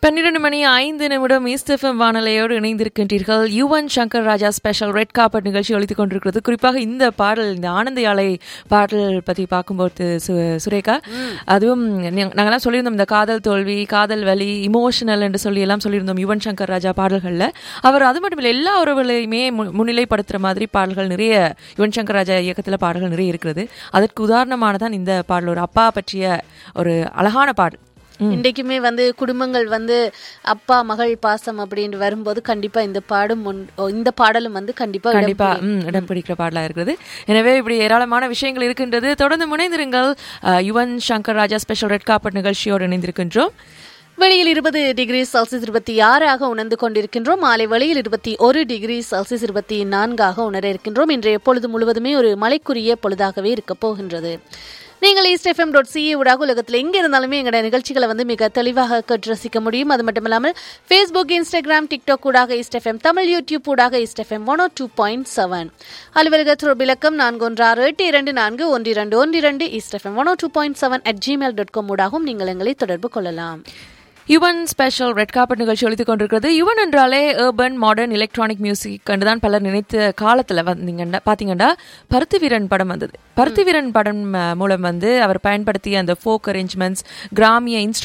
பன்னிரண்டு மணி ஐந்து நிமிடம் ஈஸ்டெஃபம் வானலையோடு இணைந்திருக்கின்றீர்கள் Yuvan Shankar Raja special red carpet நிகழ்ச்சி ஒழித்துக் கொண்டிருக்கிறது குறிப்பாக இந்த பாடல் இந்த ஆனந்த யாழை பாடல் பற்றி பார்க்கும்போது சு- சுரேகா அதுவும் நீ- நாங்கெல்லாம் சொல்லியிருந்தோம் இந்த காதல் தோல்வி காதல் வலி இமோஷனல் என்று சொல்லி எல்லாம் சொல்லியிருந்தோம் யுவன் சங்கர் ராஜா பாடல்களில் அவர் அது மட்டும் இல்லை எல்லா உறவுகளையுமே மு- முன்னிலைப்படுத்துகிற மாதிரி பாடல்கள் நிறைய யுவன் சங்கர் ராஜா இயக்கத்தில் பாடல்கள் நிறைய இருக்கிறது அதற்கு உதாரணமானதான் இந்த பாடல் ஒரு அப்பா பற்றிய ஒரு அழகான பாடல் இன்றைக்குமே வந்து குடும்பங்கள் வந்து அப்பா மகள் பாசம் அப்படின்னு வரும்போது கண்டிப்பா இந்த பாடும் முன்- ஓ, இந்த பாடலும் வந்து கண்டிப்பா இடம் கண்டிப்பா ம், இடம் பிடிக்கிற பாடலா இருக்கிறது எனவே இப்படி ஏராளமான விஷயங்கள் இருக்கின்றது தொடர்ந்து முனைந்திருங்கள் அஹ், Yuvan Shankar Raja special red carpet நிகழ்ச்சியோடு இணைந்திருக்கின்றோம் வெளியில் இருபது டிகிரி செல்சியஸ் இருபத்தி ஆறாக உணர்ந்து கொண்டிருக்கின்றோம் மாலை வெளியில் இருபத்தி ஒரு டிகிரி செல்சியஸ் இருபத்தி நான்காக உணர இருக்கின்றோம் இன்றைய பொழுது முழுவதுமே ஒரு மழைக்குரிய பொழுதாகவே இருக்க போகின்றது நீங்கள் ஈஸ்ட் எஃப்எம் டாட் சிஏ ஊடாக உலகத்தில் எங்கே இருந்தாலுமே எங்களோட நிகழ்ச்சிகளை வந்து மிக தெளிவாக கேட்டு ரசிக்க முடியும் அது மட்டும் இல்லாமல் ஃபேஸ்புக் இன்ஸ்டாகிராம் டிக்டாக் ஊடாக ஈஸ்ட் எஃப்எம் தமிழ் யூடியூப் ஊடாக East FM one two point seven அலுவலக தொடர்பு இலக்கம் நான்கு ஒன்று ஆறு எட்டு இரண்டு நான்கு ஒன்று இரண்டு ஒன்று இரண்டு East FM one two point seven at Gmail dot com ஊடாகவும் நீங்கள் எங்களை தொடர்பு கொள்ளலாம் யுவன் ஸ்பெஷல் ரெட் காப்பட் நிகழ்ச்சி ஒழித்துக் கொண்டிருக்கிறது யுவன் என்றாலே ஏர்பன் மாடர்ன் எலக்ட்ரானிக் மியூசிக் தான் பலர் நினைத்த காலத்துல வந்தீங்கன்னா பாத்தீங்கன்னா பருத்தி வீரன் படம் வந்தது பருத்தி வீரன் படம் அஹ், மூலம் வந்து அவர் பயன்படுத்திய அந்த ஃபோக் அரேஞ்ச்மெண்ட்ஸ் கிராமிய